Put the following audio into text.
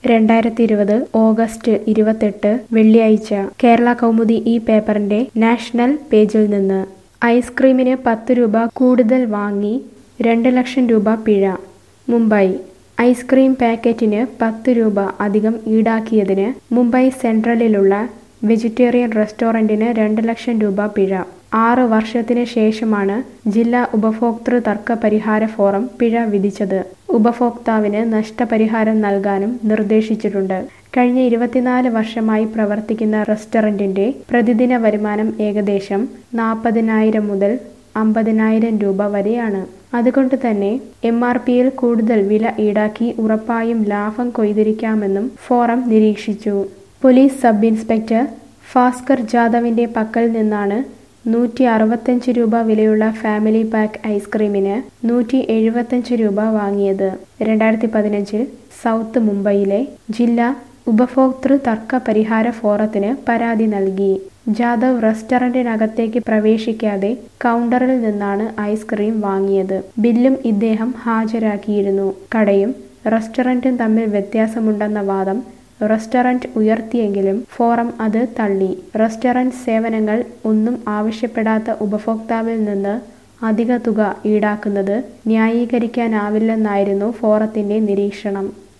രണ്ടായിരത്തി ഇരുപത് ഓഗസ്റ്റ് ഇരുപത്തെട്ട് വെള്ളിയാഴ്ച കേരള കൗമുദി ഈ പേപ്പറിന്റെ നാഷണൽ പേജിൽ നിന്ന് ഐസ്ക്രീമിന് പത്ത് രൂപ കൂടുതൽ വാങ്ങി രണ്ട് ലക്ഷം രൂപ പിഴ മുംബൈ ഐസ്ക്രീം പാക്കറ്റിന് പത്ത് രൂപ അധികം ഈടാക്കിയതിന് മുംബൈ സെൻട്രലിലുള്ള വെജിറ്റേറിയൻ റെസ്റ്റോറന്റിന് രണ്ട് ലക്ഷം രൂപ പിഴ ആറ് വർഷത്തിന് ശേഷമാണ് ജില്ലാ ഉപഭോക്തൃ തർക്ക പരിഹാര ഫോറം പിഴ വിധിച്ചത് ഉപഭോക്താവിന് നഷ്ടപരിഹാരം നൽകാനും നിർദ്ദേശിച്ചിട്ടുണ്ട് കഴിഞ്ഞ ഇരുപത്തിനാല് വർഷമായി പ്രവർത്തിക്കുന്ന റെസ്റ്റോറന്റിന്റെ പ്രതിദിന വരുമാനം ഏകദേശം നാൽപ്പതിനായിരം മുതൽ അമ്പതിനായിരം രൂപ വരെയാണ് അതുകൊണ്ട് തന്നെ എം ആർ പിയിൽ കൂടുതൽ വില ഈടാക്കി ഉറപ്പായും ലാഭം കൊയ്തിരിക്കാമെന്നും ഫോറം നിരീക്ഷിച്ചു പോലീസ് സബ് ഇൻസ്പെക്ടർ ഭാസ്കർ ജാദവിന്റെ പക്കൽ നിന്നാണ് നൂറ്റി അറുപത്തഞ്ച് രൂപ വിലയുള്ള ഫാമിലി പാക്ക് ഐസ്ക്രീമിന് നൂറ്റി എഴുപത്തഞ്ച് രൂപ വാങ്ങിയത് രണ്ടായിരത്തി പതിനഞ്ചിൽ സൗത്ത് മുംബൈയിലെ ജില്ലാ ഉപഭോക്തൃ തർക്ക പരിഹാര ഫോറത്തിന് പരാതി നൽകി ജാദവ് റെസ്റ്റോറന്റിനകത്തേക്ക് പ്രവേശിക്കാതെ കൗണ്ടറിൽ നിന്നാണ് ഐസ്ക്രീം വാങ്ങിയത് ബില്ലും ഇദ്ദേഹം ഹാജരാക്കിയിരുന്നു കടയും റെസ്റ്റോറന്റും തമ്മിൽ വ്യത്യാസമുണ്ടെന്ന വാദം റെസ്റ്റോറന്റ് ഉയർത്തിയെങ്കിലും ഫോറം അത് തള്ളി റെസ്റ്റോറന്റ് സേവനങ്ങൾ ഒന്നും ആവശ്യപ്പെടാത്ത ഉപഭോക്താവിൽ നിന്ന് അധിക തുക ഈടാക്കുന്നത് ന്യായീകരിക്കാനാവില്ലെന്നായിരുന്നു ഫോറത്തിന്റെ നിരീക്ഷണം